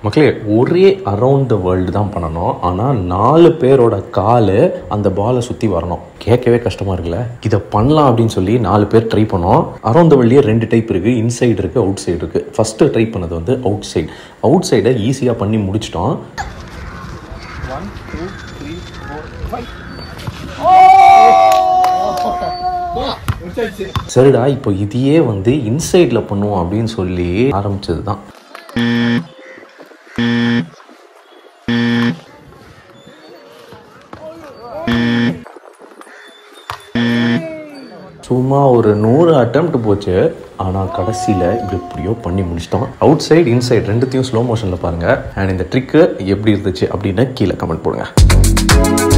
மக்களே ஒரே around the world தான் பண்ணணும் ஆனால் நாலு பேரோட காலு அந்த பாலை சுற்றி வரணும் கேட்கவே கஷ்டமாக இருக்குல்ல இதை பண்ணலாம் அப்படின்னு சொல்லி நாலு பேர் ட்ரை பண்ணோம் அரவுண்ட் த வேர்ல்ட்லேயே ரெண்டு டைப் இருக்குது இன்சைடு இருக்குது அவுட் சைடு இருக்குது ஃபஸ்ட்டு ட்ரை பண்ணது வந்து அவுட் சைடு அவுட் சைடை ஈஸியாக பண்ணி முடிச்சிட்டோம் சரிடா இப்போ இதையே வந்து இன்சைடில் பண்ணுவோம் அப்படின்னு சொல்லி ஆரம்பிச்சது தான் சும்மா ஒரு நூறு அட்டம்ப்ட் போச்சு ஆனால் கடைசியில் எப்படியோ பண்ணி முடிச்சிட்டோம் அவுட் சைடு இன்சைட் ரெண்டுத்தையும் ஸ்லோ மோஷனில் பாருங்கள் அண்ட் இந்த ட்ரிக்கு எப்படி இருந்துச்சு அப்படின்னு கீழே கமெண்ட் போடுங்க